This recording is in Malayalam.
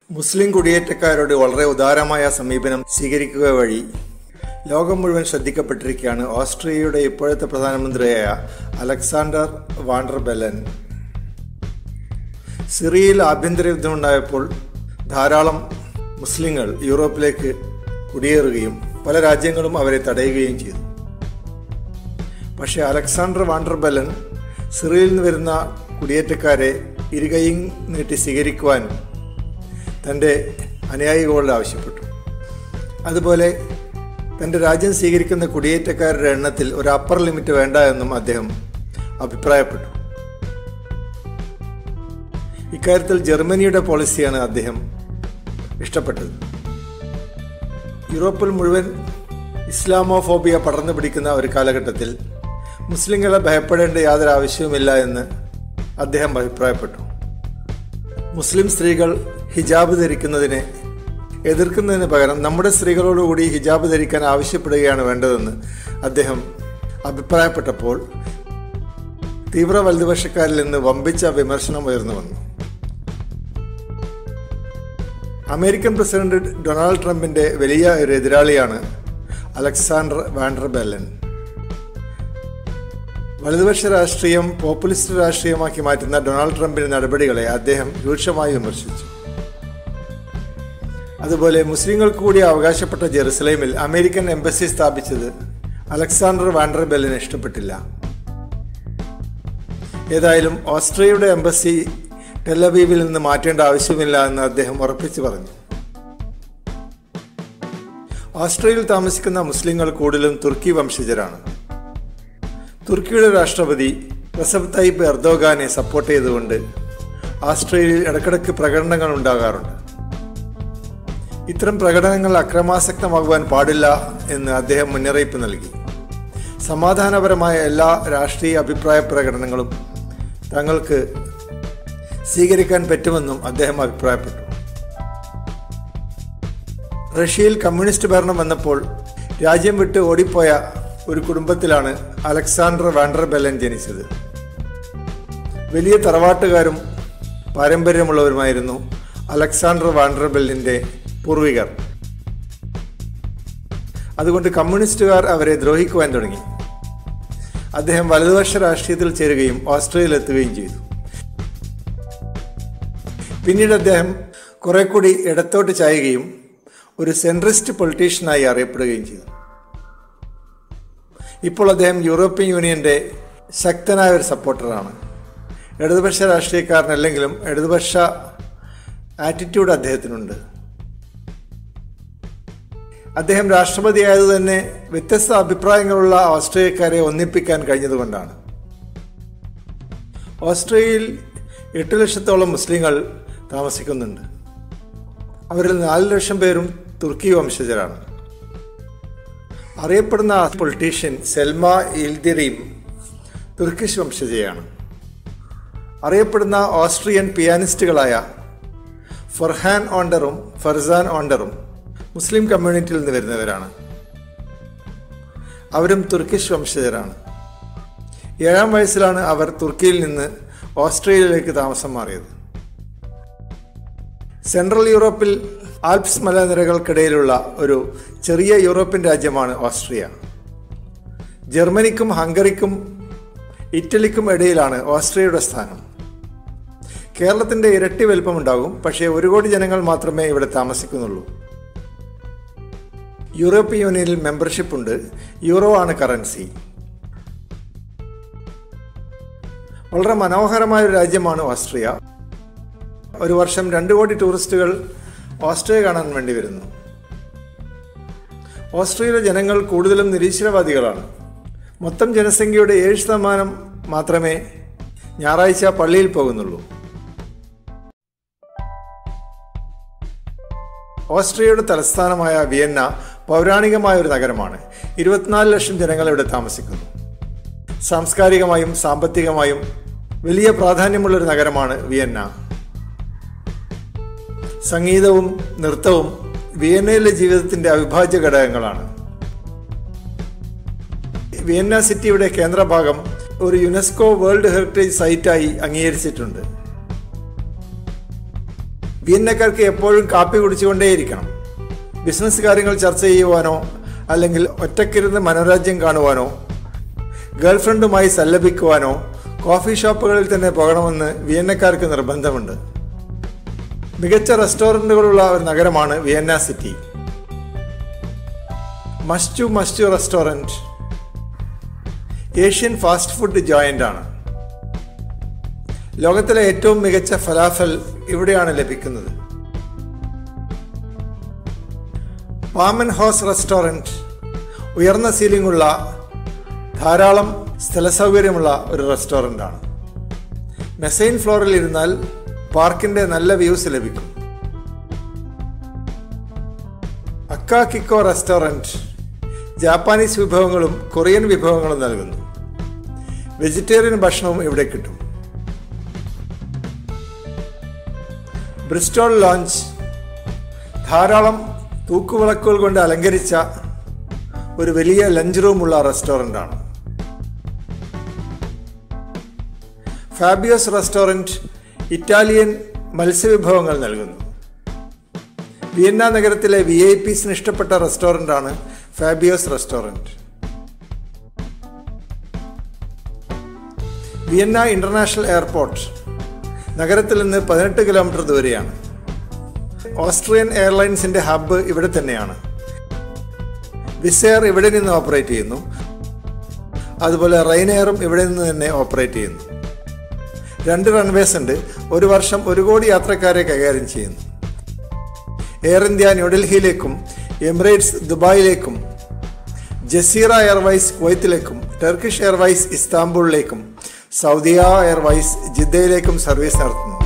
മുസ്ലിം കുടിയേറ്റക്കാരോട് വളരെ ഉദാരമായ സമീപനം സ്വീകരിക്കുക വഴി ലോകം മുഴുവൻ ശ്രദ്ധിക്കപ്പെട്ടിരിക്കുകയാണ് ഓസ്ട്രിയയുടെ ഇപ്പോഴത്തെ പ്രധാനമന്ത്രിയായ അലക്സാണ്ടർ വാണ്ടർ ബെലൻ സിറിയയിൽ ആഭ്യന്തര യുദ്ധമുണ്ടായപ്പോൾ ധാരാളം മുസ്ലിങ്ങൾ യൂറോപ്പിലേക്ക് കുടിയേറുകയും പല രാജ്യങ്ങളും അവരെ തടയുകയും ചെയ്തു പക്ഷേ അലക്സാണ്ടർ വാണ്ടർ ബെലൻ സിറിയയിൽ നിന്ന് വരുന്ന കുടിയേറ്റക്കാരെ ഇരുകൈയും നീട്ടി സ്വീകരിക്കുവാൻ തൻ്റെ അനുയായികളോട് ആവശ്യപ്പെട്ടു അതുപോലെ തൻ്റെ രാജ്യം സ്വീകരിക്കുന്ന കുടിയേറ്റക്കാരുടെ എണ്ണത്തിൽ ഒരു അപ്പർ ലിമിറ്റ് വേണ്ട എന്നും അദ്ദേഹം അഭിപ്രായപ്പെട്ടു ഇക്കാര്യത്തിൽ ജർമ്മനിയുടെ പോളിസിയാണ് അദ്ദേഹം ഇഷ്ടപ്പെട്ടത് യൂറോപ്പിൽ മുഴുവൻ ഇസ്ലാമോഫോബിയ പടർന്നു പിടിക്കുന്ന ഒരു കാലഘട്ടത്തിൽ മുസ്ലിങ്ങളെ ഭയപ്പെടേണ്ട യാതൊരു ആവശ്യവുമില്ല എന്ന് അദ്ദേഹം അഭിപ്രായപ്പെട്ടു മുസ്ലിം സ്ത്രീകൾ ഹിജാബ് ധരിക്കുന്നതിനെ എതിർക്കുന്നതിന് പകരം നമ്മുടെ സ്ത്രീകളോടുകൂടി ഹിജാബ് ധരിക്കാൻ ആവശ്യപ്പെടുകയാണ് വേണ്ടതെന്ന് അദ്ദേഹം അഭിപ്രായപ്പെട്ടപ്പോൾ തീവ്ര വലതുപക്ഷക്കാരിൽ നിന്ന് വമ്പിച്ച വിമർശനം ഉയർന്നു വന്നു അമേരിക്കൻ പ്രസിഡന്റ് ഡൊണാൾഡ് ട്രംപിന്റെ വലിയ ഒരു എതിരാളിയാണ് അലക്സാണ്ടർ വാൻഡർ ബെല്ലൻ വലതുപക്ഷ രാഷ്ട്രീയം പോപ്പുലിസ്റ്റ് രാഷ്ട്രീയമാക്കി മാറ്റുന്ന ഡൊണാൾഡ് ട്രംപിന്റെ നടപടികളെ അദ്ദേഹം രൂക്ഷമായി വിമർശിച്ചു അതുപോലെ മുസ്ലിങ്ങൾക്ക് കൂടി അവകാശപ്പെട്ട ജെറുസലേമിൽ അമേരിക്കൻ എംബസി സ്ഥാപിച്ചത് അലക്സാണ്ടർ വാൻഡർ ബെല്ലിന് ഇഷ്ടപ്പെട്ടില്ല ഏതായാലും ഓസ്ട്രിയയുടെ എംബസി ടെലവീവിൽ നിന്ന് മാറ്റേണ്ട ആവശ്യമില്ല എന്ന് അദ്ദേഹം ഉറപ്പിച്ചു പറഞ്ഞു ഓസ്ട്രിയയിൽ താമസിക്കുന്ന മുസ്ലിങ്ങൾ കൂടുതലും തുർക്കി വംശജരാണ് തുർക്കിയുടെ രാഷ്ട്രപതി റസബ് തയ്യിബ് എർദോഗാനെ സപ്പോർട്ട് ചെയ്തുകൊണ്ട് ഓസ്ട്രേലിയയിൽ ഇടക്കിടക്ക് പ്രകടനങ്ങൾ ഉണ്ടാകാറുണ്ട് ഇത്തരം പ്രകടനങ്ങൾ അക്രമാസക്തമാകുവാൻ പാടില്ല എന്ന് അദ്ദേഹം മുന്നറിയിപ്പ് നൽകി സമാധാനപരമായ എല്ലാ രാഷ്ട്രീയ അഭിപ്രായ പ്രകടനങ്ങളും തങ്ങൾക്ക് സ്വീകരിക്കാൻ പറ്റുമെന്നും അദ്ദേഹം അഭിപ്രായപ്പെട്ടു റഷ്യയിൽ കമ്മ്യൂണിസ്റ്റ് ഭരണം വന്നപ്പോൾ രാജ്യം വിട്ട് ഓടിപ്പോയ ഒരു കുടുംബത്തിലാണ് അലക്സാണ്ടർ വാൻഡർ ബെല്ലൻ ജനിച്ചത് വലിയ തറവാട്ടുകാരും പാരമ്പര്യമുള്ളവരുമായിരുന്നു അലക്സാണ്ടർ വാൻഡർ ബെല്ലിൻ്റെ പൂർവികർ അതുകൊണ്ട് കമ്മ്യൂണിസ്റ്റുകാർ അവരെ ദ്രോഹിക്കുവാൻ തുടങ്ങി അദ്ദേഹം വലതുപക്ഷ രാഷ്ട്രീയത്തിൽ ചേരുകയും ഓസ്ട്രേലിയയിൽ എത്തുകയും ചെയ്തു പിന്നീട് അദ്ദേഹം കുറെ കൂടി ഇടത്തോട്ട് ചായുകയും ഒരു സെൻട്രിസ്റ്റ് പൊളിറ്റീഷ്യനായി അറിയപ്പെടുകയും ചെയ്തു ഇപ്പോൾ അദ്ദേഹം യൂറോപ്യൻ യൂണിയന്റെ ശക്തനായ ഒരു സപ്പോർട്ടറാണ് ഇടതുപക്ഷ രാഷ്ട്രീയക്കാരനല്ലെങ്കിലും ഇടതുപക്ഷ ആറ്റിറ്റ്യൂഡ് അദ്ദേഹത്തിനുണ്ട് അദ്ദേഹം രാഷ്ട്രപതിയായത് തന്നെ വ്യത്യസ്ത അഭിപ്രായങ്ങളുള്ള ഓസ്ട്രേലിയക്കാരെ ഒന്നിപ്പിക്കാൻ കഴിഞ്ഞതുകൊണ്ടാണ് ഓസ്ട്രേലിയയിൽ എട്ട് ലക്ഷത്തോളം മുസ്ലിങ്ങൾ താമസിക്കുന്നുണ്ട് അവരിൽ നാല് ലക്ഷം പേരും തുർക്കി വംശജരാണ് അറിയപ്പെടുന്ന പൊളിറ്റീഷ്യൻ സെൽമ ഇൽദിറീം തുർക്കിഷ് വംശജയാണ് അറിയപ്പെടുന്ന ഓസ്ട്രിയൻ പിയാനിസ്റ്റുകളായ ഫർഹാൻ ഓണ്ടറും ഫർസാൻ ഓണ്ടറും മുസ്ലിം കമ്മ്യൂണിറ്റിയിൽ നിന്ന് വരുന്നവരാണ് അവരും തുർക്കിഷ് വംശജരാണ് ഏഴാം വയസ്സിലാണ് അവർ തുർക്കിയിൽ നിന്ന് ഓസ്ട്രേലിയയിലേക്ക് താമസം മാറിയത് സെൻട്രൽ യൂറോപ്പിൽ ആൽപ്സ് മലനിരകൾക്കിടയിലുള്ള ഒരു ചെറിയ യൂറോപ്യൻ രാജ്യമാണ് ഓസ്ട്രിയ ജർമ്മനിക്കും ഹംഗറിക്കും ഇറ്റലിക്കും ഇടയിലാണ് ഓസ്ട്രിയയുടെ സ്ഥാനം കേരളത്തിൻ്റെ ഇരട്ടി വലിപ്പമുണ്ടാകും പക്ഷേ ഒരു കോടി ജനങ്ങൾ മാത്രമേ ഇവിടെ താമസിക്കുന്നുള്ളൂ യൂറോപ്യൻ യൂണിയനിൽ മെമ്പർഷിപ്പ് ഉണ്ട് യൂറോ ആണ് കറൻസി വളരെ മനോഹരമായ ഒരു രാജ്യമാണ് ഓസ്ട്രിയ ഒരു വർഷം രണ്ട് കോടി ടൂറിസ്റ്റുകൾ ഓസ്ട്രിയ കാണാൻ വേണ്ടി വരുന്നു ഓസ്ട്രിയയിലെ ജനങ്ങൾ കൂടുതലും നിരീശ്വരവാദികളാണ് മൊത്തം ജനസംഖ്യയുടെ ഏഴ് ശതമാനം മാത്രമേ ഞായറാഴ്ച പള്ളിയിൽ പോകുന്നുള്ളൂ ഓസ്ട്രിയയുടെ തലസ്ഥാനമായ വിയന്ന പൗരാണികമായ ഒരു നഗരമാണ് ഇരുപത്തിനാല് ലക്ഷം ജനങ്ങൾ ഇവിടെ താമസിക്കുന്നു സാംസ്കാരികമായും സാമ്പത്തികമായും വലിയ പ്രാധാന്യമുള്ള ഒരു നഗരമാണ് വിയന്ന സംഗീതവും നൃത്തവും വിയന്നയിലെ ജീവിതത്തിന്റെ അവിഭാജ്യ ഘടകങ്ങളാണ് വിയന്ന സിറ്റിയുടെ കേന്ദ്രഭാഗം ഒരു യുനെസ്കോ വേൾഡ് ഹെറിറ്റേജ് സൈറ്റായി അംഗീകരിച്ചിട്ടുണ്ട് വിയന്നക്കാർക്ക് എപ്പോഴും കാപ്പി കുടിച്ചുകൊണ്ടേയിരിക്കണം ബിസിനസ് കാര്യങ്ങൾ ചർച്ച ചെയ്യുവാനോ അല്ലെങ്കിൽ ഒറ്റക്കിരുന്ന് മനോരാജ്യം കാണുവാനോ ഗേൾഫ്രണ്ടുമായി സല്ലപിക്കുവാനോ കോഫി ഷോപ്പുകളിൽ തന്നെ പോകണമെന്ന് വിയന്നക്കാർക്ക് നിർബന്ധമുണ്ട് മികച്ച റെസ്റ്റോറൻറ്റുകളുള്ള ഒരു നഗരമാണ് Vienna city must must restaurant Asian fast food joint ആണ് ലോകത്തിലെ ഏറ്റവും മികച്ച ഫലാഫൽ ഇവിടെയാണ് ലഭിക്കുന്നത് പാമൻ ഹോസ് റെസ്റ്റോറൻറ്റ് ഉയർന്ന സീലിംഗുള്ള ധാരാളം സ്ഥലസൗകര്യമുള്ള ഒരു റെസ്റ്റോറൻ്റ് ആണ് മെസൈൻ ഫ്ലോറിൽ ഇരുന്നാൽ പാർക്കിന്റെ നല്ല വ്യൂസ് ലഭിക്കും അക്ക കിക്കോ റെസ്റ്റോറൻറ്റ് ജാപ്പാനീസ് വിഭവങ്ങളും കൊറിയൻ വിഭവങ്ങളും നൽകുന്നു വെജിറ്റേറിയൻ ഭക്ഷണവും ഇവിടെ കിട്ടും ബ്രിസ്റ്റോൾ ലോഞ്ച് ധാരാളം തൂക്കുവിളക്കുകൾ കൊണ്ട് അലങ്കരിച്ച ഒരു വലിയ ലഞ്ച് റൂമുള്ള റെസ്റ്റോറൻ്റ് ആണ് ഫാബിയോസ് റെസ്റ്റോറൻറ്റ് ഇറ്റാലിയൻ മത്സ്യവിഭവങ്ങൾ നൽകുന്നു വിയന്ന നഗരത്തിലെ വി ഐ പിസിന് ഇഷ്ടപ്പെട്ട റെസ്റ്റോറൻ്റ് ആണ് Fabio's restaurant Vienna international airport നഗരത്തിൽ നിന്ന് പതിനെട്ട് കിലോമീറ്റർ ദൂരെയാണ് ഓസ്ട്രിയൻ എയർലൈൻസിന്റെ ഹബ്ബ് ഇവിടെ തന്നെയാണ് വിസെയർ ഇവിടെ നിന്ന് ഓപ്പറേറ്റ് ചെയ്യുന്നു അതുപോലെ റൈനെയറും ഇവിടെ നിന്ന് തന്നെ ഓപ്പറേറ്റ് ചെയ്യുന്നു രണ്ട് റൺവേസ് ഉണ്ട് ഒരു വർഷം ഒരു കോടി യാത്രക്കാരെ കൈകാര്യം ചെയ്യുന്നു എയർ ഇന്ത്യ ന്യൂഡൽഹിയിലേക്കും എമിറേറ്റ്സ് ദുബായിലേക്കും ജസീറ എയർവൈസ് കുവൈത്തിലേക്കും ടർക്കിഷ് എയർവൈസ് ഇസ്താംബൂളിലേക്കും സൗദിയ എയർവൈസ് ജിദ്ദയിലേക്കും സർവീസ് നടത്തുന്നു